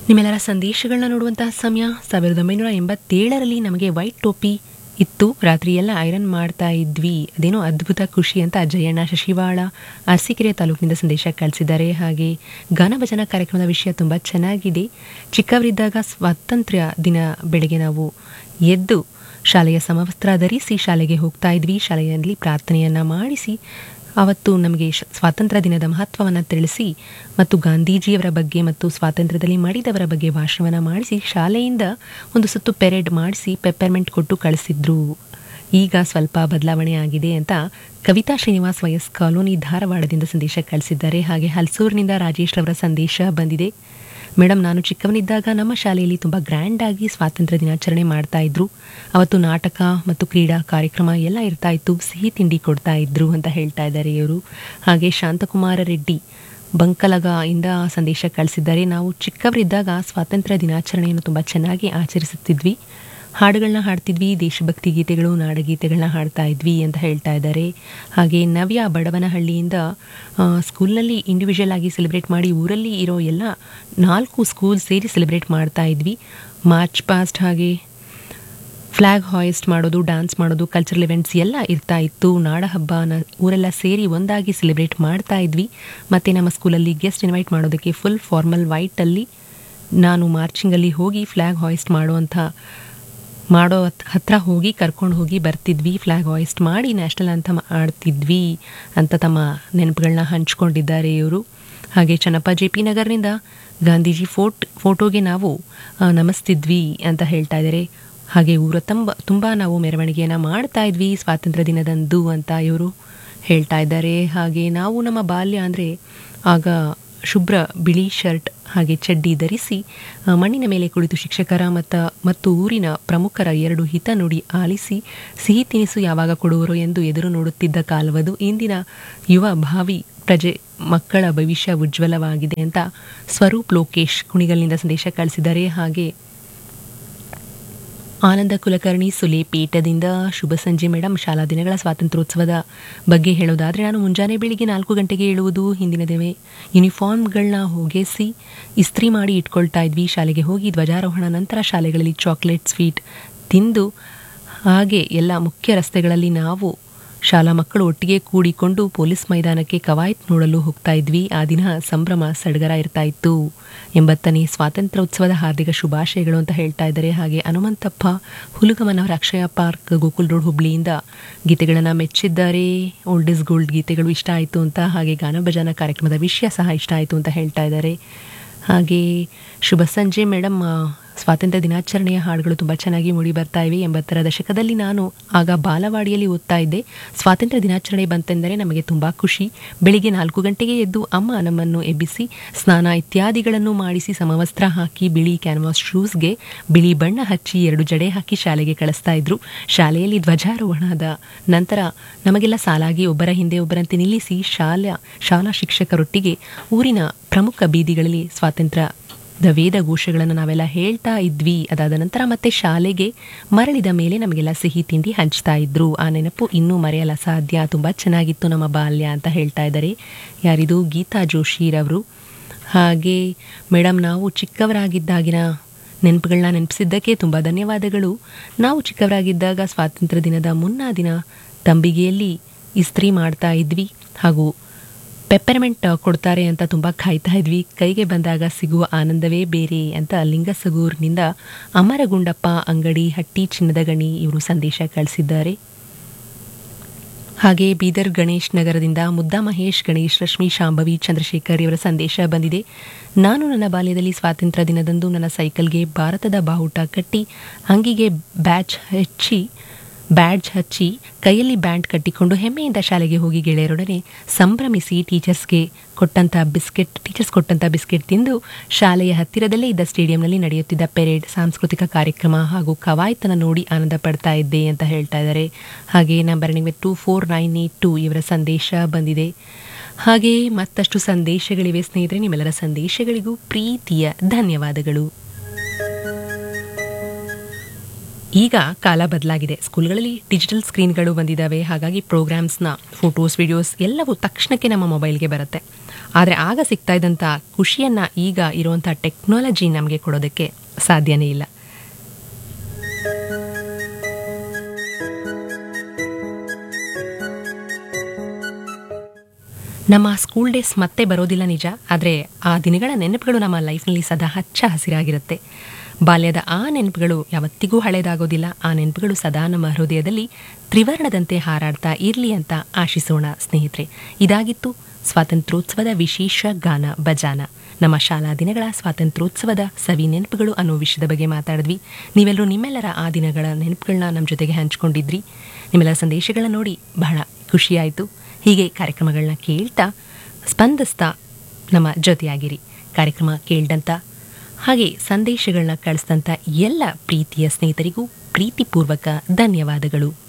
ನಿಮ್ಮೆಲ್ಲರ ಸಂದೇಶಗಳನ್ನ ನೋಡುವಂತಹ ಸಮಯ ಸಾವಿರದ ಒಂಬೈನೂರ ಎಂಬತ್ತೇಳರಲ್ಲಿ ನಮಗೆ ವೈಟ್ ಟೋಪಿ ಇತ್ತು ರಾತ್ರಿ ಎಲ್ಲ ಐರನ್ ಮಾಡ್ತಾ ಇದ್ವಿ ಅದೇನೋ ಅದ್ಭುತ ಖುಷಿ ಅಂತ ಜಯಣ್ಣ ಶಶಿವಾಳ ಅರಸೀಕೆರೆ ತಾಲೂಕಿನಿಂದ ಸಂದೇಶ ಕಳಿಸಿದ್ದಾರೆ ಹಾಗೆ ಗಾನಭಜನ ಕಾರ್ಯಕ್ರಮದ ವಿಷಯ ತುಂಬ ಚೆನ್ನಾಗಿದೆ ಚಿಕ್ಕವರಿದ್ದಾಗ ಸ್ವಾತಂತ್ರ್ಯ ದಿನ ಬೆಳಗ್ಗೆ ನಾವು ಎದ್ದು ಶಾಲೆಯ ಸಮವಸ್ತ್ರ ಧರಿಸಿ ಶಾಲೆಗೆ ಹೋಗ್ತಾ ಇದ್ವಿ ಶಾಲೆಯಲ್ಲಿ ಪ್ರಾರ್ಥನೆಯನ್ನ ಮಾಡಿಸಿ ಅವತ್ತು ನಮಗೆ ಶ- ಸ್ವಾತಂತ್ರ್ಯ ದಿನದ ಮಹತ್ವವನ್ನು ತಿಳಿಸಿ ಮತ್ತು ಗಾಂಧೀಜಿಯವರ ಬಗ್ಗೆ ಮತ್ತು ಸ್ವಾತಂತ್ರ್ಯದಲ್ಲಿ ಮಾಡಿದವರ ಬಗ್ಗೆ ಭಾಷಣವನ್ನು ಮಾಡಿಸಿ ಶಾಲೆಯಿಂದ ಒಂದು ಸುತ್ತು ಪೆರೇಡ್ ಮಾಡಿಸಿ ಪೆಪ್ಪರ್ಮೆಂಟ್ ಕೊಟ್ಟು ಕಳಿಸಿದ್ರು ಈಗ ಸ್ವಲ್ಪ ಬದಲಾವಣೆ ಆಗಿದೆ ಅಂತ ಕವಿತಾ ಶ್ರೀನಿವಾಸ್ ವಯಸ್ ಕಾಲೋನಿ ಧಾರವಾಡದಿಂದ ಸಂದೇಶ ಕಳಿಸಿದ್ದಾರೆ ಹಾಗೆ ಹಲ್ಸೂರಿನಿಂದ ರಾಜೇಶ್ ರವರ ಸಂದೇಶ ಬಂದಿದೆ ಮೇಡಮ್ ನಾನು ಚಿಕ್ಕವನಿದ್ದಾಗ ನಮ್ಮ ಶಾಲೆಯಲ್ಲಿ ತುಂಬ ಗ್ರ್ಯಾಂಡ್ ಆಗಿ ಸ್ವಾತಂತ್ರ್ಯ ದಿನಾಚರಣೆ ಮಾಡ್ತಾ ಇದ್ರು ಅವತ್ತು ನಾಟಕ ಮತ್ತು ಕ್ರೀಡಾ ಕಾರ್ಯಕ್ರಮ ಎಲ್ಲ ಇರ್ತಾ ಇತ್ತು ಸಿಹಿ ತಿಂಡಿ ಕೊಡ್ತಾ ಇದ್ರು ಅಂತ ಹೇಳ್ತಾ ಇದ್ದಾರೆ ಇವರು ಹಾಗೆ ಶಾಂತಕುಮಾರ ರೆಡ್ಡಿ ಬಂಕಲಗ ಇಂದ ಸಂದೇಶ ಕಳಿಸಿದ್ದಾರೆ ನಾವು ಚಿಕ್ಕವರಿದ್ದಾಗ ಸ್ವಾತಂತ್ರ್ಯ ದಿನಾಚರಣೆಯನ್ನು ತುಂಬ ಚೆನ್ನಾಗಿ ಆಚರಿಸುತ್ತಿದ್ವಿ ಹಾಡುಗಳನ್ನ ಹಾಡ್ತಿದ್ವಿ ದೇಶಭಕ್ತಿ ಗೀತೆಗಳು ನಾಡಗೀತೆಗಳನ್ನ ಹಾಡ್ತಾ ಇದ್ವಿ ಅಂತ ಹೇಳ್ತಾ ಇದ್ದಾರೆ ಹಾಗೆ ನವ್ಯ ಬಡವನಹಳ್ಳಿಯಿಂದ ಆ, ಸ್ಕೂಲ್ನಲ್ಲಿ ಇಂಡಿವಿಜುವಲ್ ಆಗಿ ಸೆಲೆಬ್ರೇಟ್ ಮಾಡಿ ಊರಲ್ಲಿ ಇರೋ ಎಲ್ಲ ನಾಲ್ಕು ಸ್ಕೂಲ್ ಸೇರಿ ಸೆಲೆಬ್ರೇಟ್ ಮಾಡ್ತಾ ಇದ್ವಿ ಮಾರ್ಚ್ ಪಾಸ್ಟ್ ಹಾಗೆ ಫ್ಲ್ಯಾಗ್ ಹಾಯಿಸ್ಟ್ ಮಾಡೋದು ಡ್ಯಾನ್ಸ್ ಮಾಡೋದು ಕಲ್ಚರಲ್ ಇವೆಂಟ್ಸ್ ಎಲ್ಲ ಇರ್ತಾ ಇತ್ತು ನಾಡ ಹಬ್ಬನ ಊರೆಲ್ಲ ಸೇರಿ ಒಂದಾಗಿ ಸೆಲೆಬ್ರೇಟ್ ಮಾಡ್ತಾ ಇದ್ವಿ ಮತ್ತು ನಮ್ಮ ಸ್ಕೂಲಲ್ಲಿ ಗೆಸ್ಟ್ ಇನ್ವೈಟ್ ಮಾಡೋದಕ್ಕೆ ಫುಲ್ ಫಾರ್ಮಲ್ ವೈಟಲ್ಲಿ ನಾನು ಮಾರ್ಚಿಂಗಲ್ಲಿ ಹೋಗಿ ಫ್ಲ್ಯಾಗ್ ಹಾಯಿಸ್ಟ್ ಮಾಡುವಂಥ ಮಾಡೋ ಹತ್- ಹತ್ರ ಹೋಗಿ ಕರ್ಕೊಂಡು ಹೋಗಿ ಬರ್ತಿದ್ವಿ ಫ್ಲ್ಯಾಗ್ ಹಾಯಿಸ್ಟ್ ಮಾಡಿ ನ್ಯಾಷನಲ್ ಅಂತ ಆಡ್ತಿದ್ವಿ ಅಂತ ತಮ್ಮ ನೆನಪುಗಳನ್ನ ಹಂಚ್ಕೊಂಡಿದ್ದಾರೆ ಇವರು ಹಾಗೆ ಚನ್ನಪ್ಪ ಜೆ ಪಿ ನಗರ್ನಿಂದ ಗಾಂಧೀಜಿ ಫೋಟ್ ಫೋಟೋಗೆ ನಾವು ಆ, ನಮಸ್ತಿದ್ವಿ ಅಂತ ಹೇಳ್ತಾ ಇದ್ದಾರೆ ಹಾಗೆ ಊರ ತುಂಬ ತುಂಬ ನಾವು ಮೆರವಣಿಗೆಯನ್ನು ಮಾಡ್ತಾ ಇದ್ವಿ ಸ್ವಾತಂತ್ರ್ಯ ದಿನದಂದು ಅಂತ ಇವರು ಹೇಳ್ತಾ ಇದ್ದಾರೆ ಹಾಗೆ ನಾವು ನಮ್ಮ ಬಾಲ್ಯ ಅಂದರೆ ಆಗ ಶುಭ್ರ ಬಿಳಿ ಶರ್ಟ್ ಹಾಗೆ ಚಡ್ಡಿ ಧರಿಸಿ ಆ, ಮಣ್ಣಿನ ಮೇಲೆ ಕುಳಿತು ಶಿಕ್ಷಕರ ಮತ್ತ ಮತ್ತು ಊರಿನ ಪ್ರಮುಖರ ಎರಡು ಹಿತ ನುಡಿ ಆಲಿಸಿ ಸಿಹಿ ತಿನಿಸು ಯಾವಾಗ ಕೊಡುವರು ಎಂದು ಎದುರು ನೋಡುತ್ತಿದ್ದ ಕಾಲವದು ಇಂದಿನ ಯುವ ಭಾವಿ ಪ್ರಜೆ ಮಕ್ಕಳ ಭವಿಷ್ಯ ಉಜ್ವಲವಾಗಿದೆ ಅಂತ ಸ್ವರೂಪ್ ಲೋಕೇಶ್ ಕುಣಿಗಲ್ನಿಂದ ಸಂದೇಶ ಕಳಿಸಿದ್ದಾರೆ ಹಾಗೆ ಆನಂದ ಕುಲಕರ್ಣಿ ಸುಲೇಪೇಟದಿಂದ ಶುಭ ಸಂಜೆ ಮೇಡಮ್ ಶಾಲಾ ದಿನಗಳ ಸ್ವಾತಂತ್ರ್ಯೋತ್ಸವದ ಬಗ್ಗೆ ಹೇಳೋದಾದರೆ ನಾನು ಮುಂಜಾನೆ ಬೆಳಿಗ್ಗೆ ನಾಲ್ಕು ಗಂಟೆಗೆ ಏಳುವುದು ಹಿಂದಿನ ದಿನವೇ ಯೂನಿಫಾರ್ಮ್ಗಳನ್ನ ಹೊಗೆಸಿ ಇಸ್ತ್ರಿ ಮಾಡಿ ಇಟ್ಕೊಳ್ತಾ ಇದ್ವಿ ಶಾಲೆಗೆ ಹೋಗಿ ಧ್ವಜಾರೋಹಣ ನಂತರ ಶಾಲೆಗಳಲ್ಲಿ ಚಾಕ್ಲೇಟ್ ಸ್ವೀಟ್ ತಿಂದು ಹಾಗೆ ಎಲ್ಲ ಮುಖ್ಯ ರಸ್ತೆಗಳಲ್ಲಿ ನಾವು ಶಾಲಾ ಮಕ್ಕಳು ಒಟ್ಟಿಗೆ ಕೂಡಿಕೊಂಡು ಪೊಲೀಸ್ ಮೈದಾನಕ್ಕೆ ಕವಾಯತ್ ನೋಡಲು ಹೋಗ್ತಾ ಇದ್ವಿ ಆ ದಿನ ಸಂಭ್ರಮ ಸಡಗರ ಇರ್ತಾ ಇತ್ತು ಎಂಬತ್ತನೇ ಸ್ವಾತಂತ್ರ್ಯೋತ್ಸವದ ಹಾರ್ದಿಕ ಶುಭಾಶಯಗಳು ಅಂತ ಹೇಳ್ತಾ ಇದ್ದಾರೆ ಹಾಗೆ ಹನುಮಂತಪ್ಪ ಹುಲುಗಮನವರ ಅಕ್ಷಯ ಪಾರ್ಕ್ ಗೋಕುಲ್ ರೋಡ್ ಹುಬ್ಳಿಯಿಂದ ಗೀತೆಗಳನ್ನು ಮೆಚ್ಚಿದ್ದಾರೆ ಓಲ್ಡ್ ಇಸ್ ಗೋಲ್ಡ್ ಗೀತೆಗಳು ಇಷ್ಟ ಆಯಿತು ಅಂತ ಹಾಗೆ ಗಾನಭಜನ ಕಾರ್ಯಕ್ರಮದ ವಿಷಯ ಸಹ ಇಷ್ಟ ಆಯಿತು ಅಂತ ಹೇಳ್ತಾ ಇದ್ದಾರೆ ಹಾಗೆ ಶುಭ ಸಂಜೆ ಮೇಡಮ್ ಆ, ಸ್ವಾತಂತ್ರ್ಯ ದಿನಾಚರಣೆಯ ಹಾಡುಗಳು ತುಂಬ ಚೆನ್ನಾಗಿ ಮೂಡಿ ಬರ್ತಾ ಇವೆ ಎಂಬತ್ತರ ದಶಕದಲ್ಲಿ ನಾನು ಆಗ ಬಾಲವಾಡಿಯಲ್ಲಿ ಓದ್ತಾ ಇದ್ದೆ ಸ್ವಾತಂತ್ರ್ಯ ದಿನಾಚರಣೆ ಬಂತೆಂದರೆ ನಮಗೆ ತುಂಬ ಖುಷಿ ಬೆಳಿಗ್ಗೆ ನಾಲ್ಕು ಗಂಟೆಗೆ ಎದ್ದು ಅಮ್ಮ ನಮ್ಮನ್ನು ಎಬ್ಬಿಸಿ ಸ್ನಾನ ಇತ್ಯಾದಿಗಳನ್ನು ಮಾಡಿಸಿ ಸಮವಸ್ತ್ರ ಹಾಕಿ ಬಿಳಿ ಕ್ಯಾನ್ವಾಸ್ ಶೂಸ್ಗೆ ಬಿಳಿ ಬಣ್ಣ ಹಚ್ಚಿ ಎರಡು ಜಡೆ ಹಾಕಿ ಶಾಲೆಗೆ ಕಳಿಸ್ತಾ ಇದ್ರು ಶಾಲೆಯಲ್ಲಿ ಧ್ವಜಾರೋಹಣದ ನಂತರ ನಮಗೆಲ್ಲ ಸಾಲಾಗಿ ಒಬ್ಬರ ಹಿಂದೆ ಒಬ್ಬರಂತೆ ನಿಲ್ಲಿಸಿ ಶಾಲಾ ಶಾಲಾ ಶಿಕ್ಷಕರೊಟ್ಟಿಗೆ ಊರಿನ ಪ್ರಮುಖ ಬೀದಿಗಳಲ್ಲಿ ಸ್ವಾತಂತ್ರ್ಯದ ವೇದ ಘೋಷಗಳನ್ನು ನಾವೆಲ್ಲ ಹೇಳ್ತಾ ಇದ್ವಿ ಅದಾದ ನಂತರ ಮತ್ತೆ ಶಾಲೆಗೆ ಮರಳಿದ ಮೇಲೆ ನಮಗೆಲ್ಲ ಸಿಹಿ ತಿಂಡಿ ಹಂಚ್ತಾ ಇದ್ರು ಆ ನೆನಪು ಇನ್ನೂ ಮರೆಯಲ್ಲ ಸಾಧ್ಯ ತುಂಬ ಚೆನ್ನಾಗಿತ್ತು ನಮ್ಮ ಬಾಲ್ಯ ಅಂತ ಹೇಳ್ತಾ ಇದ್ದಾರೆ ಯಾರಿದು ಗೀತಾ ಜೋಶಿರವರು ಹಾಗೆ ಮೇಡಮ್ ನಾವು ಚಿಕ್ಕವರಾಗಿದ್ದಾಗಿನ ನೆನಪುಗಳನ್ನ ನೆನಪಿಸಿದ್ದಕ್ಕೆ ತುಂಬ ಧನ್ಯವಾದಗಳು ನಾವು ಚಿಕ್ಕವರಾಗಿದ್ದಾಗ ಸ್ವಾತಂತ್ರ್ಯ ದಿನದ ಮುನ್ನಾ ದಿನ ತಂಬಿಗೆಯಲ್ಲಿ ಇಸ್ತ್ರಿ ಮಾಡ್ತಾ ಇದ್ವಿ ಹಾಗೂ ಪೆಪ್ಪರ್ಮೆಂಟ್ ಕೊಡ್ತಾರೆ ಅಂತ ತುಂಬ ಕಾಯ್ತಾ ಇದ್ವಿ ಕೈಗೆ ಬಂದಾಗ ಸಿಗುವ ಆನಂದವೇ ಬೇರೆ ಅಂತ ಲಿಂಗಸಗೂರಿನಿಂದ ಅಮರಗುಂಡಪ್ಪ ಅಂಗಡಿ ಹಟ್ಟಿ ಚಿನ್ನದ ಗಣಿ ಇವರು ಸಂದೇಶ ಕಳಿಸಿದ್ದಾರೆ ಹಾಗೆ ಬೀದರ್ ಗಣೇಶ್ ನಗರದಿಂದ ಮುದ್ದಾ ಮಹೇಶ್ ಗಣೇಶ್ ರಶ್ಮಿ ಶಾಂಭವಿ ಚಂದ್ರಶೇಖರ್ ಇವರ ಸಂದೇಶ ಬಂದಿದೆ ನಾನು ನನ್ನ ಬಾಲ್ಯದಲ್ಲಿ ಸ್ವಾತಂತ್ರ್ಯ ದಿನದಂದು ನನ್ನ ಸೈಕಲ್ಗೆ ಭಾರತದ ಬಾವುಟ ಕಟ್ಟಿ ಅಂಗಿಗೆ ಬ್ಯಾಚ್ ಹಚ್ಚಿ ಬ್ಯಾಡ್ಜ್ ಹಚ್ಚಿ ಕೈಯಲ್ಲಿ ಬ್ಯಾಂಡ್ ಕಟ್ಟಿಕೊಂಡು ಹೆಮ್ಮೆಯಿಂದ ಶಾಲೆಗೆ ಹೋಗಿ ಗೆಳೆಯರೊಡನೆ ಸಂಭ್ರಮಿಸಿ ಟೀಚರ್ಸ್ಗೆ ಕೊಟ್ಟಂಥ ಬಿಸ್ಕೆಟ್ ಟೀಚರ್ಸ್ ಕೊಟ್ಟಂಥ ಬಿಸ್ಕೆಟ್ ತಿಂದು ಶಾಲೆಯ ಹತ್ತಿರದಲ್ಲೇ ಇದ್ದ ಸ್ಟೇಡಿಯಂನಲ್ಲಿ ನಡೆಯುತ್ತಿದ್ದ ಪೆರೇಡ್ ಸಾಂಸ್ಕೃತಿಕ ಕಾರ್ಯಕ್ರಮ ಹಾಗೂ ಕವಾಯತನ ನೋಡಿ ಆನಂದ ಪಡ್ತಾ ಇದ್ದೆ ಅಂತ ಹೇಳ್ತಾ ಇದ್ದಾರೆ ಹಾಗೆ ನಂಬರ್ ನಿಮಗೆ two four nine eight two ಇವರ ಸಂದೇಶ ಬಂದಿದೆ ಹಾಗೆ ಮತ್ತಷ್ಟು ಸಂದೇಶಗಳಿವೆ ಸ್ನೇಹಿತರೆ ನಿಮ್ಮೆಲ್ಲರ ಸಂದೇಶಗಳಿಗೂ ಪ್ರೀತಿಯ ಧನ್ಯವಾದಗಳು ಈಗ ಕಾಲ ಬದಲಾಗಿದೆ ಸ್ಕೂಲ್ಗಳಲ್ಲಿ ಡಿಜಿಟಲ್ ಸ್ಕ್ರೀನ್ಗಳು ಬಂದಿದ್ದಾವೆ ಹಾಗಾಗಿ ಪ್ರೋಗ್ರಾಮ್ಸ್ನ ಫೋಟೋಸ್ ವಿಡಿಯೋಸ್ ಎಲ್ಲವೂ ತಕ್ಷಣಕ್ಕೆ ನಮ್ಮ ಮೊಬೈಲ್ಗೆ ಬರುತ್ತೆ ಆದರೆ ಆಗ ಸಿಗ್ತಾ ಇದ್ದಂಥ ಖುಷಿಯನ್ನು ಈಗ ಇರುವಂಥ ಟೆಕ್ನಾಲಜಿ ನಮಗೆ ಕೊಡೋದಕ್ಕೆ ಸಾಧ್ಯನೇ ಇಲ್ಲ ನಮ್ಮ ಸ್ಕೂಲ್ ಡೇಸ್ ಮತ್ತೆ ಬರೋದಿಲ್ಲ ನಿಜ ಆದರೆ ಆ ದಿನಗಳ ನೆನಪುಗಳು ನಮ್ಮ ಲೈಫ್ನಲ್ಲಿ ಸದಾ ಹಚ್ಚ ಹಸಿರಾಗಿರುತ್ತೆ ಬಾಲ್ಯದ ಆ ನೆನಪುಗಳು ಯಾವತ್ತಿಗೂ ಹಳೇದಾಗೋದಿಲ್ಲ ಆ ನೆನಪುಗಳು ಸದಾ ನಮ್ಮ ಹೃದಯದಲ್ಲಿ ತ್ರಿವರ್ಣದಂತೆ ಹಾರಾಡ್ತಾ ಇರಲಿ ಅಂತ ಆಶಿಸೋಣ ಸ್ನೇಹಿತರೆ ಇದಾಗಿತ್ತು ಸ್ವಾತಂತ್ರ್ಯೋತ್ಸವದ ವಿಶೇಷ ಗಾನ ಬಜಾನ ನಮ್ಮ ಶಾಲಾ ದಿನಗಳ ಸ್ವಾತಂತ್ರ್ಯೋತ್ಸವದ ಸವಿ ನೆನಪುಗಳು ಅನ್ನೋ ವಿಷಯದ ಬಗ್ಗೆ ಮಾತಾಡಿದ್ವಿ ನೀವೆಲ್ಲರೂ ನಿಮ್ಮೆಲ್ಲರ ಆ ದಿನಗಳ ನೆನಪುಗಳನ್ನ ನಮ್ಮ ಜೊತೆಗೆ ಹಂಚ್ಕೊಂಡಿದ್ರಿ ನಿಮ್ಮೆಲ್ಲರ ಸಂದೇಶಗಳನ್ನ ನೋಡಿ ಬಹಳ ಖುಷಿಯಾಯಿತು ಹೀಗೆ ಕಾರ್ಯಕ್ರಮಗಳನ್ನ ಕೇಳ್ತಾ ಸ್ಪಂದಿಸ್ತಾ ನಮ್ಮ ಜೊತೆಯಾಗಿರಿ ಕಾರ್ಯಕ್ರಮ ಕೇಳ್ದಂಥ ಹಾಗೆ ಸಂದೇಶಗಳನ್ನ ಕಳಿಸಿದಂಥ ಎಲ್ಲ ಪ್ರೀತಿಯ ಸ್ನೇಹಿತರಿಗೂ ಪ್ರೀತಿಪೂರ್ವಕ ಧನ್ಯವಾದಗಳು